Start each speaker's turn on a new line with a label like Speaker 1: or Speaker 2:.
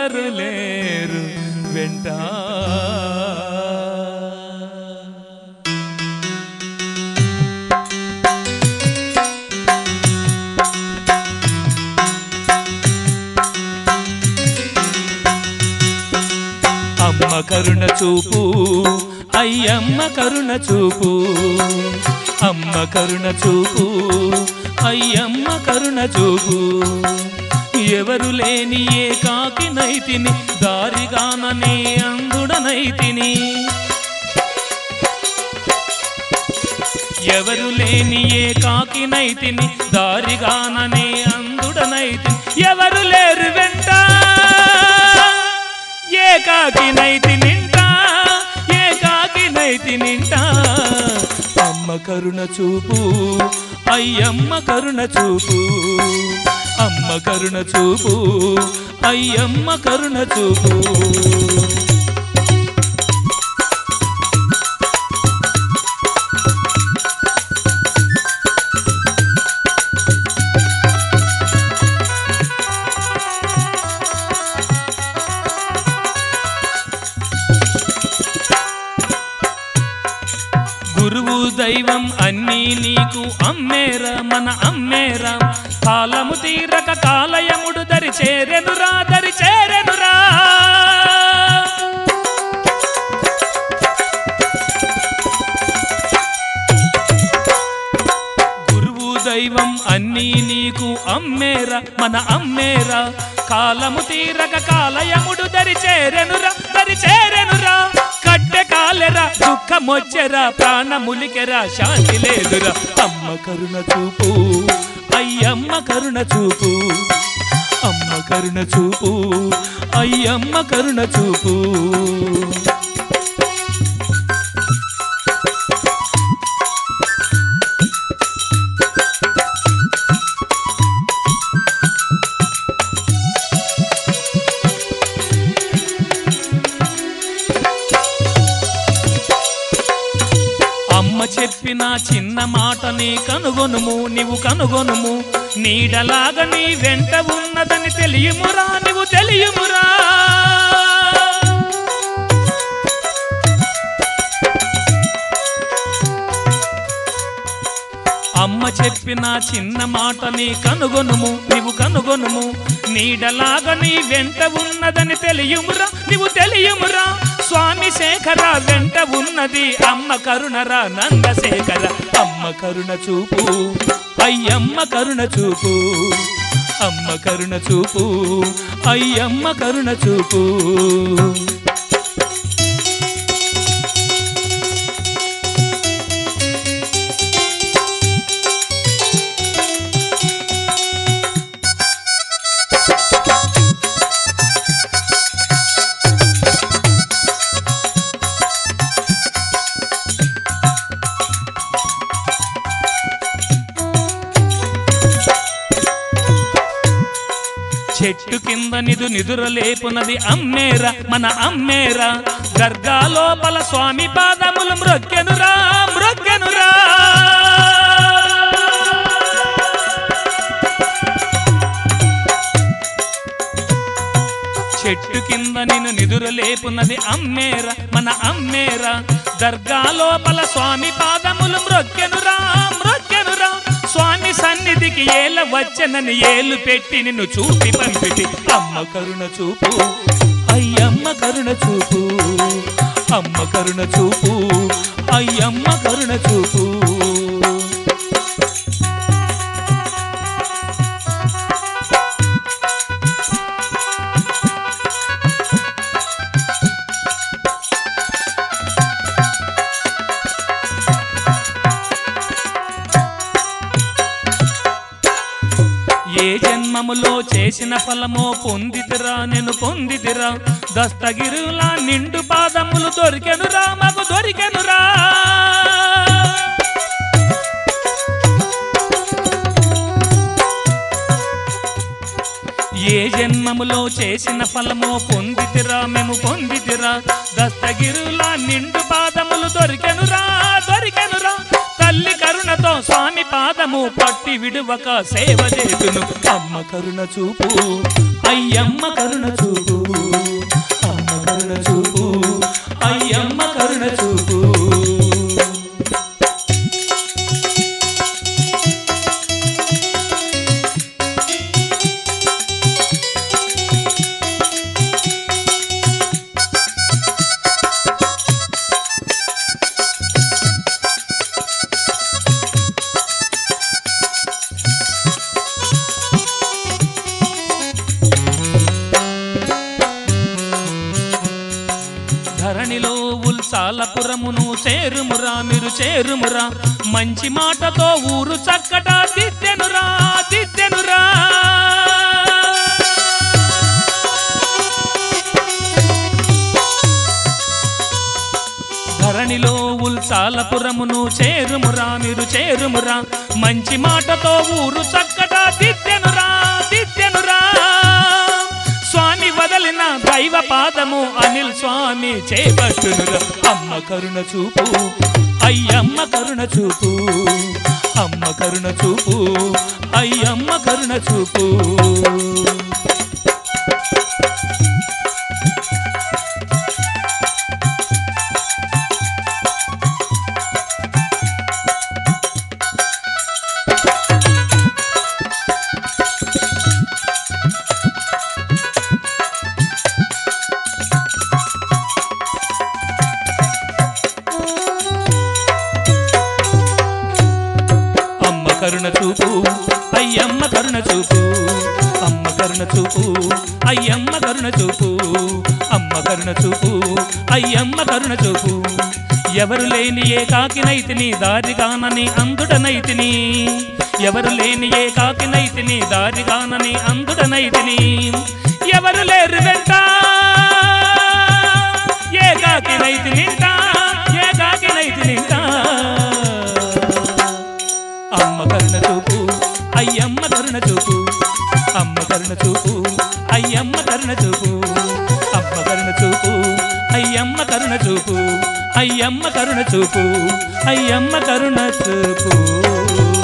Speaker 1: నాకెవరు లేరు వెంట అమ్మ కరుణ చూపు అయ్యమ్మ కరుణ చూపు అమ్మ కరుణ చూపు అయ్యమ్మ కరుణ చూపు ఎవరు లేని ఏకాకి నైతిని దారిగాననే అందుడనైతిని ఎవరు లేని ఏకాకి నైతిని దారిగాననే అందుడనైతిని ఎవరు లేరు వెంట ఏకాకి నైతి నింట ఏకాకి నైతి నింట అమ్మ కరుణ చూపు అయ్యమ్మ కరుణ చూపు అమ్మ కరుణ చూపు అయ్యమ్మ కరుణ చూపు గురువు దైవం అన్నీ నీకు అమ్మేరా మన అమ్మేరా కాలము తీరక కాలయముడు దరి చేరెనురా దరి చేరెనురా గురువు దైవం అన్నీ నీకు అమ్మేరా మన అమ్మేరా కాలము తీరక కాలయముడు దరి చేరెనురా దరి చేరెనురా కట్టె కాలెరా దుఃఖమొచ్చెరా ప్రాణములికెరా శాంతి లేదురా అమ్మ కరుణ చూపు అయ్యమ్మ కరుణ చూపు అమ్మ కరుణ చూపు అయ్యమ్మ కరుణ చూపు అమ్మ చెప్పిన చిన్న మాటని కనుగొనుము నీవు కనుగొనుము నీడలాగా నీ వెంట ఉన్నదని తెలియమురా నీవు తెలియమురా అమ్మ చెప్పిన చిన్న మాటని కనుగొనుము నీవు కనుగొనుము నీడలాగా నీ వెంట ఉన్నదని తెలియమురా నీవు తెలియమురా స్వామి శేఖర వెంట ఉన్నది అమ్మ కరుణరా నందశేఖర అమ్మ కరుణ చూపు అయ్యమ్మ కరుణ చూపు అమ్మ కరుణ చూపు అయ్యమ్మ కరుణ చూపు చెట్టు కింద నిదు నిదుర లేపునది అమ్మేరా మన అమ్మేరా దర్గా లోపల స్వామి పాదములు మ్రొక్కెనురా మ్రొక్కెనురా చెట్టు కింద నిన్ను నిదుర లేపునది అమ్మేరా మన అమ్మేరా దర్గా లోపల స్వామి పాదములు మ్రొక్కెనురా మ్రొక్కెనురా స్వామి సన్నిధికి ఏల వచ్చనని ఏలు పెట్టి నిన్ను చూపి పంపిటి అమ్మ కరుణ చూపు అయ్యమ్మ కరుణ చూపు అమ్మ కరుణ చూపు అయ్యమ్మ కరుణ చూపు ఏ జన్మములో చేసిన ఫలమో పొందితిరా నేను పొందితిరా దస్తగిరులా నిండు పాదములు దొరికెనురా మాకు దొరికెనురా ఏ జన్మములో చేసిన ఫలమో పొందితిరా మేము పొందితిరా దస్తగిరులా నిండు పాదములు దొరికెనురా దొరికెనురా తల్లి కరుణతో స్వామి పాదము పట్టి విడువక సేవ చేతును అమ్మ కరుణ చూపు అయ్యమ్మ కరుణ చూపు ఉల్సాలపురమును చేరుమురా మీరు చేరుమురా మంచి మాటతో ఊరు చక్కట దిద్దెనురా దిద్దెనురా ధరణిలో ఉల్సాలపురమును చేరుమురా మీరు చేరుమురా మంచి మాటతో ఊరు చక్కగా దిద్దెనురా దిద్దెనురా స్వామి వదలిన దైవ పాదము అనిల్ స్వామి చేపట్టునురా అమ్మ కరుణ చూపు అయ్యమ్మ కరుణ చూపు అమ్మ కరుణ చూపు అయ్యమ్మ కరుణ చూపు అమ్మ కరుణ చూపు అయ్యమ్మ కరుణ చూపు అమ్మ కరుణ చూపు అయ్యమ్మ కరుణ చూపు అమ్మ కరుణ చూపు అయ్యమ్మ కరుణ చూపు ఎవరు లేని ఏ కాకినైతిని దారిగానని అందుడనైతిని ఎవరు లేని ఏ కాకినైతిని దారిగానని అందుడనైతిని ఎవరు లేరు వెంట ఏ కాకినైతిని ఏ కాకినైతిని అమ్మ కరుణ చూపు అయ్యమ్మ కరుణ చూపు అమ్మ కరుణ చూపు అయ్యమ్మ కరుణ చూపు అమ్మ కరుణ చూపు అయ్యమ్మ కరుణ చూపు అయ్యమ్మ కరుణ చూపు అయ్యమ్మ కరుణ చూపు